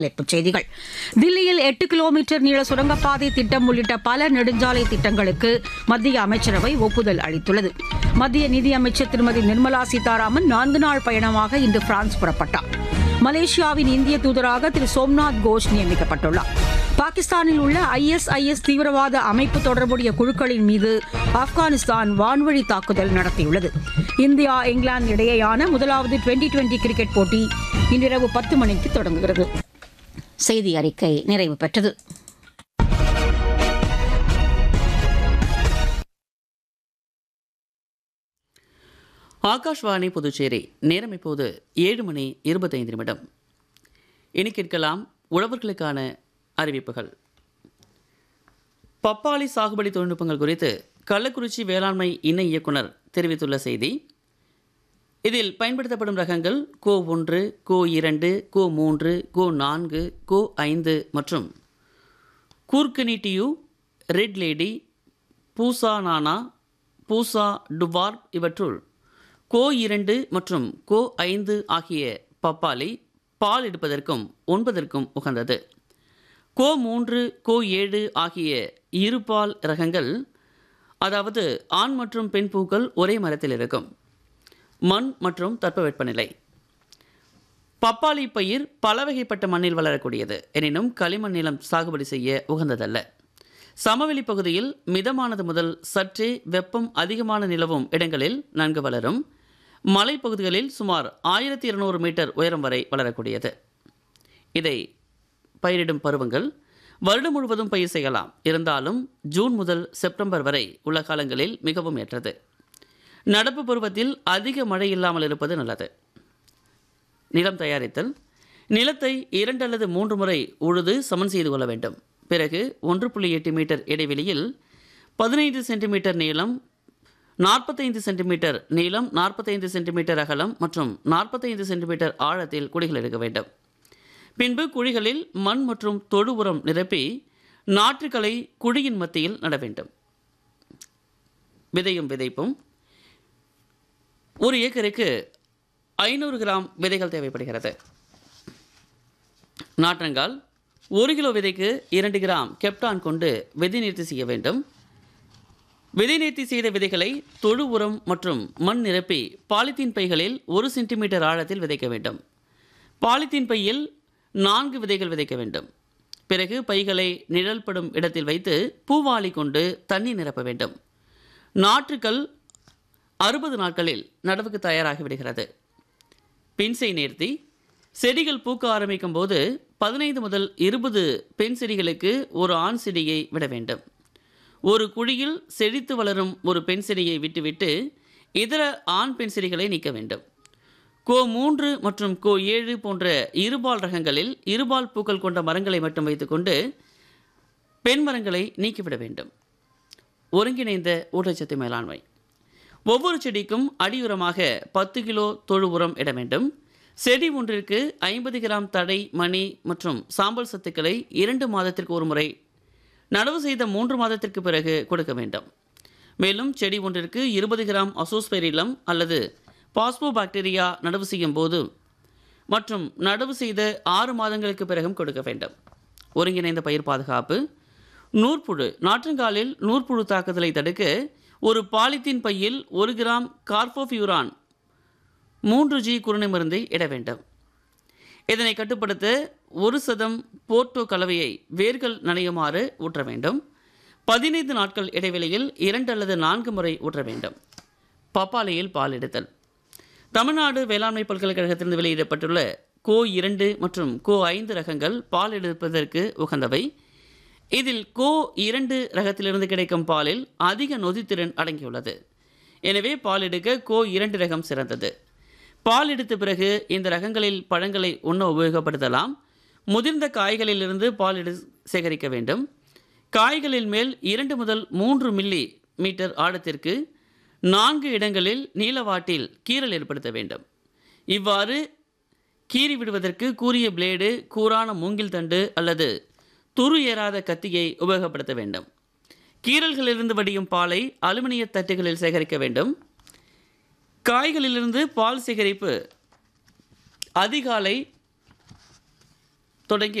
தலைப்புச் செய்திகள் தில்லியில் எட்டு கிலோமீட்டர் நீள சுரங்கப்பாதை திட்டம் உள்ளிட்ட பல நெடுஞ்சாலை திட்டங்களுக்கு மத்திய அமைச்சரவை ஒப்புதல் அளித்துள்ளது மத்திய நிதியமைச்சர் திருமதி நிர்மலா சீதாராமன் நான்கு நாள் பயணமாக இன்று பிரான்ஸ் புறப்பட்டார் மலேசியாவின் இந்திய தூதராக திரு சோம்நாத் கோஷ் நியமிக்கப்பட்டுள்ளார் பாகிஸ்தானில் உள்ள ஐஎஸ்ஐஎஸ் தீவிரவாத அமைப்பு தொடர்புடைய குழுக்களின் மீது ஆப்கானிஸ்தான் வான்வழி தாக்குதல் நடத்தியுள்ளது இந்தியா இங்கிலாந்து இடையேயான முதலாவது டுவெண்டி டுவெண்டி கிரிக்கெட் போட்டி இன்றிரவு பத்து மணிக்கு தொடங்குகிறது செய்தி அறிக்கை நிறைவு பெற்றது ஆகாஷ்வாணி புதுச்சேரி நேரம் இப்போது ஏழு மணி இருபத்தைந்து நிமிடம் இனி கேட்கலாம் உழவர்களுக்கான அறிவிப்புகள் பப்பாளி சாகுபடி தொழில்நுட்பங்கள் குறித்து கள்ளக்குறிச்சி வேளாண்மை இணை இயக்குனர் தெரிவித்துள்ள செய்தி இதில் பயன்படுத்தப்படும் ரகங்கள் கோ ஒன்று கோ இரண்டு கோ மூன்று கோ நான்கு கோ ஐந்து மற்றும் Coorg honeydew Red Lady Pusa Nanha Pusa டுவார் இவற்றுள் கோ இரண்டு மற்றும் கோ ஐந்து ஆகிய பப்பாளி பால் எடுப்பதற்கும் உண்பதற்கும் உகந்தது கோ மூன்று கோ ஏழு ஆகிய இருபால் ரகங்கள் அதாவது ஆண் மற்றும் பெண் பூக்கள் ஒரே மரத்தில் இருக்கும் மண் மற்றும் தட்பவெப்பநிலை பப்பாளி பயிர் பல வகைப்பட்ட மண்ணில் வளரக்கூடியது எனினும் களிமண் நிலம் சாகுபடி செய்ய உகந்ததல்ல சமவெளி பகுதியில் மிதமானது முதல் சற்றே வெப்பம் அதிகமான நிலவும் இடங்களில் நன்கு வளரும் மலைப்பகுதிகளில் சுமார் ஆயிரத்தி இருநூறு மீட்டர் உயரம் வரை வளரக்கூடியது இதை பயிரிடும் பருவங்கள் வருடம் முழுவதும் பயிர் செய்யலாம் இருந்தாலும் ஜூன் முதல் செப்டம்பர் வரை உள்ள காலங்களில் மிகவும் ஏற்றது நடப்பு பருவத்தில் அதிக மழை இல்லாமல் இருப்பது நல்லது நிலம் தயாரித்தல் நிலத்தை இரண்டு அல்லது மூன்று முறை உழுது சமன் செய்து கொள்ள வேண்டும் பிறகு ஒன்று புள்ளி எட்டு மீட்டர் இடைவெளியில் பதினைந்து சென்டிமீட்டர் நீளம் நாற்பத்தைந்து சென்டிமீட்டர் நீளம் நாற்பத்தைந்து சென்டிமீட்டர் அகலம் மற்றும் நாற்பத்தைந்து சென்டிமீட்டர் ஆழத்தில் குழிகள் எடுக்க வேண்டும் பின்பு குழிகளில் மண் மற்றும் தொழு உரம் நிரப்பி நாற்றுக்களை குழியின் மத்தியில் நட வேண்டும் விதையும் விதைப்பும் ஒரு ஏக்கருக்கு ஐநூறு கிராம் விதைகள் தேவைப்படுகிறது நாற்றங்கால் ஒரு கிலோ விதைக்கு இரண்டு கிராம் கெப்டான் கொண்டு விதை நேர்த்தி செய்ய வேண்டும் விதை நேர்த்தி செய்த விதைகளை தொழு உரம் மற்றும் மண் நிரப்பி பாலித்தீன் பைகளில் ஒரு சென்டிமீட்டர் ஆழத்தில் விதைக்க வேண்டும் பாலித்தீன் பையில் நான்கு விதைகள் விதைக்க வேண்டும் பிறகு பைகளை நிழல் படும் இடத்தில் வைத்து பூவாளி கொண்டு தண்ணி நிரப்ப வேண்டும் நாற்றுக்கள் அறுபது நாட்களில் நடவுக்கு தயாராகி விடுகிறது பின்சை நேர்த்தி செடிகள் பூக்க ஆரம்பிக்கும் போது பதினைந்து முதல் இருபது பெண் செடிகளுக்கு ஒரு ஆண் செடியை விட வேண்டும் ஒரு குழியில் செழித்து வளரும் ஒரு பெண் செடியை விட்டுவிட்டு இதர ஆண் பெண் செடிகளை நீக்க வேண்டும் கோ மூன்று மற்றும் கோ ஏழு போன்ற இருபால் ரகங்களில் இருபால் பூக்கள் கொண்ட மரங்களை மட்டும் வைத்துக்கொண்டு பெண் மரங்களை நீக்கிவிட வேண்டும் ஒருங்கிணைந்த ஊட்டச்சத்து மேலாண்மை ஒவ்வொரு செடிக்கும் அடியுரமாக பத்து கிலோ தொழு உரம் இட வேண்டும் செடி ஒன்றிற்கு ஐம்பது கிராம் தடை மணி மற்றும் சாம்பல் சத்துக்களை இரண்டு மாதத்திற்கு ஒரு முறை நடவு செய்த மூன்று மாதத்திற்கு பிறகு கொடுக்க வேண்டும் மேலும் செடி ஒன்றிற்கு இருபது கிராம் அசோஸ்பெரிலம் அல்லது பாஸ்போ பாக்டீரியா நடவு செய்யும் போது மற்றும் நடவு செய்த ஆறு மாதங்களுக்கு பிறகும் கொடுக்க வேண்டும் ஒருங்கிணைந்த பயிர் பாதுகாப்பு நூற்புழு நாற்றங்காலில் நூற்புழு தாக்குதலை தடுக்க ஒரு பாலித்தீன் பையில் ஒரு கிராம் கார்போஃபியூரான் மூன்று ஜி குருணை மருந்தை இட வேண்டும் இதனை கட்டுப்படுத்த ஒரு சதம் போர்ட்டோ கலவையை வேர்கள் நனையுமாறு ஊற்ற வேண்டும் பதினைந்து நாட்கள் இடைவெளியில் இரண்டு அல்லது நான்கு முறை ஊற்ற வேண்டும் பப்பாளியில் பால் எடுத்தல் தமிழ்நாடு வேளாண்மை பல்கலைக்கழகத்திலிருந்து வெளியிடப்பட்டுள்ள கோ இரண்டு மற்றும் கோ ஐந்து ரகங்கள் பால் எடுப்பதற்கு உகந்தவை இதில் கோ இரண்டு ரகத்திலிருந்து கிடைக்கும் பாலில் அதிக நொதித்திறன் அடங்கியுள்ளது எனவே பால் எடுக்க கோ இரண்டு ரகம் சிறந்தது பால் எடுத்த பிறகு இந்த ரகங்களில் பழங்களை உண்ண உபயோகப்படுத்தலாம் முதிர்ந்த காய்களிலிருந்து பால் எடு சேகரிக்க வேண்டும் காய்களில் மேல் இரண்டு முதல் மூன்று மில்லி மீட்டர் ஆழத்திற்கு நான்கு இடங்களில் நீளவாட்டில் கீறல் ஏற்படுத்த வேண்டும் இவ்வாறு கீறி விடுவதற்கு கூரிய பிளேடு கூரான மூங்கில் தண்டு அல்லது துரு ஏறாத கத்தியை உபயோகப்படுத்த வேண்டும் கீறல்களிலிருந்து வடியும் பாலை அலுமினிய தட்டுகளில் சேகரிக்க வேண்டும் காய்களிலிருந்து பால் சேகரிப்பு அதிகாலை தொடங்கி